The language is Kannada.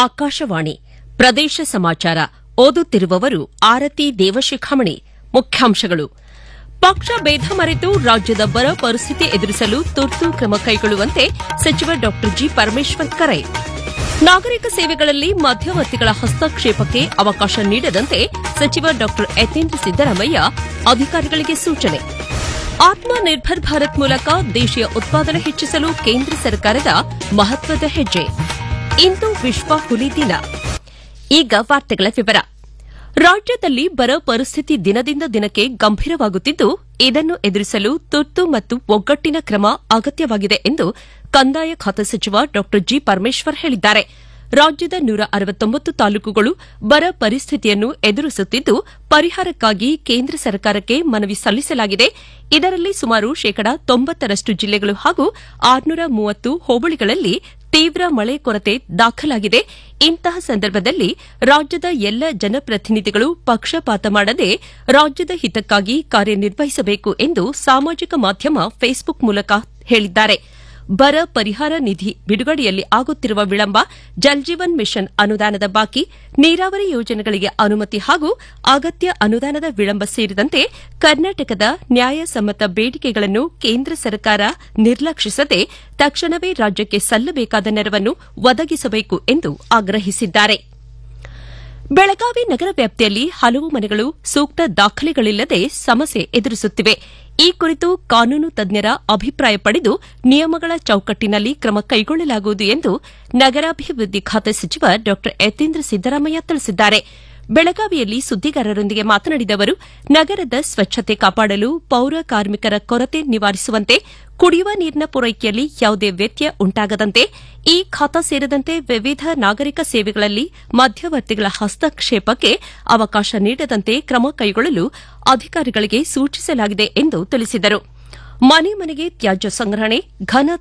ಆಕಾಶವಾಣಿ ಪ್ರದೇಶ ಸಮಾಚಾರ ಓದುತ್ತಿರುವವರು ಆರತಿ ದೇವಶಿಖಾಮಣಿ ಮುಖ್ಯಾಂಶಗಳು ಪಕ್ಷ ಭೇದ ಮರೆತು ರಾಜ್ಯದ ಬರ ಪರಿಸ್ಥಿತಿ ಎದುರಿಸಲು ತುರ್ತು ಕ್ರಮ ಕೈಗೊಳ್ಳುವಂತೆ ಸಚಿವ ಡಾ ಜಿ ಪರಮೇಶ್ವರ್ ಕರೆ ನಾಗರಿಕ ಸೇವೆಗಳಲ್ಲಿ ಮಧ್ಯವರ್ತಿಗಳ ಹಸ್ತಕ್ಷೇಪಕ್ಕೆ ಅವಕಾಶ ನೀಡದಂತೆ ಸಚಿವ ಡಾ ಯತೀಂದ್ರ ಸಿದ್ದರಾಮಯ್ಯ ಅಧಿಕಾರಿಗಳಿಗೆ ಸೂಚನೆ ಆತ್ಮ ನಿರ್ಭರ್ ಭಾರತ್ ಮೂಲಕ ದೇಶೀಯ ಉತ್ಪಾದನೆ ಹೆಚ್ಚಿಸಲು ಕೇಂದ್ರ ಸರ್ಕಾರದ ಮಹತ್ವದ ಹೆಜ್ಜೆ ಇಂದು ವಿಶ್ವ ಹುಲಿ ದಿನ ಈಗ ವಾರ್ತೆಗಳ ವಿವರ ರಾಜ್ಯದಲ್ಲಿ ಬರ ಪರಿಸ್ಥಿತಿ ದಿನದಿಂದ ದಿನಕ್ಕೆ ಗಂಭೀರವಾಗುತ್ತಿದ್ದು ಇದನ್ನು ಎದುರಿಸಲು ತುರ್ತು ಮತ್ತು ಒಗ್ಗಟ್ಟಿನ ಕ್ರಮ ಅಗತ್ಯವಾಗಿದೆ ಎಂದು ಕಂದಾಯ ಖಾತೆ ಸಚಿವ ಡಾ ಜಿ ಪರಮೇಶ್ವರ್ ಹೇಳಿದ್ದಾರೆ ರಾಜ್ಯದ ನೂರ ಅರವತ್ತೊಂಬತ್ತು ತಾಲೂಕುಗಳು ಬರ ಪರಿಸ್ಥಿತಿಯನ್ನು ಎದುರಿಸುತ್ತಿದ್ದು ಪರಿಹಾರಕ್ಕಾಗಿ ಕೇಂದ್ರ ಸರ್ಕಾರಕ್ಕೆ ಮನವಿ ಸಲ್ಲಿಸಲಾಗಿದೆ ಇದರಲ್ಲಿ ಸುಮಾರು ಶೇಕಡಾ ತೊಂಬತ್ತರಷ್ಟು ಜಿಲ್ಲೆಗಳು ಹಾಗೂ ಆರುನೂರ ಮೂವತ್ತು ಹೋಬಳಿಗಳಲ್ಲಿ ತೀವ್ರ ಮಳೆ ಕೊರತೆ ದಾಖಲಾಗಿದೆ ಇಂತಹ ಸಂದರ್ಭದಲ್ಲಿ ರಾಜ್ಯದ ಎಲ್ಲ ಜನಪ್ರತಿನಿಧಿಗಳು ಪಕ್ಷಪಾತ ಮಾಡದೆ ರಾಜ್ಯದ ಹಿತಕ್ಕಾಗಿ ಕಾರ್ಯನಿರ್ವಹಿಸಬೇಕು ಎಂದು ಸಾಮಾಜಿಕ ಮಾಧ್ಯಮ ಫೇಸ್ಬುಕ್ ಮೂಲಕ ಹೇಳಿದ್ದಾರೆ ಬರ ಪರಿಹಾರ ನಿಧಿ ಬಿಡುಗಡೆಯಲ್ಲಿ ಆಗುತ್ತಿರುವ ವಿಳಂಬ ಜಲ್ಜೀವನ್ ಮಿಷನ್ ಅನುದಾನದ ಬಾಕಿ ನೀರಾವರಿ ಯೋಜನೆಗಳಿಗೆ ಅನುಮತಿ ಹಾಗೂ ಅಗತ್ಯ ಅನುದಾನದ ವಿಳಂಬ ಸೇರಿದಂತೆ ಕರ್ನಾಟಕದ ನ್ಯಾಯಸಮ್ಮತ ಬೇಡಿಕೆಗಳನ್ನು ಕೇಂದ್ರ ಸರ್ಕಾರ ನಿರ್ಲಕ್ಷಿಸದೆ ತಕ್ಷಣವೇ ರಾಜ್ಯಕ್ಕೆ ಸಲ್ಲಬೇಕಾದ ನೆರವನ್ನು ಒದಗಿಸಬೇಕು ಎಂದು ಆಗ್ರಹಿಸಿದ್ದಾರೆ ಬೆಳಗಾವಿ ನಗರ ವ್ಯಾಪ್ತಿಯಲ್ಲಿ ಹಲವು ಮನೆಗಳು ಸೂಕ್ತ ದಾಖಲೆಗಳಿಲ್ಲದೆ ಸಮಸ್ಯೆ ಎದುರಿಸುತ್ತಿವೆ ಈ ಕುರಿತು ಕಾನೂನು ತಜ್ಞರ ಅಭಿಪ್ರಾಯ ಪಡೆದು ನಿಯಮಗಳ ಚೌಕಟ್ಟಿನಲ್ಲಿ ಕ್ರಮ ಕೈಗೊಳ್ಳಲಾಗುವುದು ಎಂದು ನಗರಾಭಿವೃದ್ಧಿ ಖಾತೆ ಸಚಿವ ಡಾ ಯತೀಂದ್ರ ಸಿದ್ದರಾಮಯ್ಯ ತಿಳಿಸಿದ್ದಾರೆ ಬೆಳಗಾವಿಯಲ್ಲಿ ಸುದ್ದಿಗಾರರೊಂದಿಗೆ ಮಾತನಾಡಿದ ಅವರು ನಗರದ ಸ್ವಚ್ಛತೆ ಕಾಪಾಡಲು ಪೌರ ಕಾರ್ಮಿಕರ ಕೊರತೆ ನಿವಾರಿಸುವಂತೆ ಕುಡಿಯುವ ನೀರಿನ ಪೂರೈಕೆಯಲ್ಲಿ ಯಾವುದೇ ವ್ಯತ್ಯಯ ಉಂಟಾಗದಂತೆ ಈ ಖಾತಾ ಸೇರಿದಂತೆ ವಿವಿಧ ನಾಗರಿಕ ಸೇವೆಗಳಲ್ಲಿ ಮಧ್ಯವರ್ತಿಗಳ ಹಸ್ತಕ್ಷೇಪಕ್ಕೆ ಅವಕಾಶ ನೀಡದಂತೆ ಕ್ರಮ ಕೈಗೊಳ್ಳಲು ಅಧಿಕಾರಿಗಳಿಗೆ ಸೂಚಿಸಲಾಗಿದೆ ಎಂದು ತಿಳಿಸಿದರು ಮನೆ ಮನೆಗೆ ತ್ಯಾಜ್ಯ ಸಂಗ್ರಹಣೆ ಘನ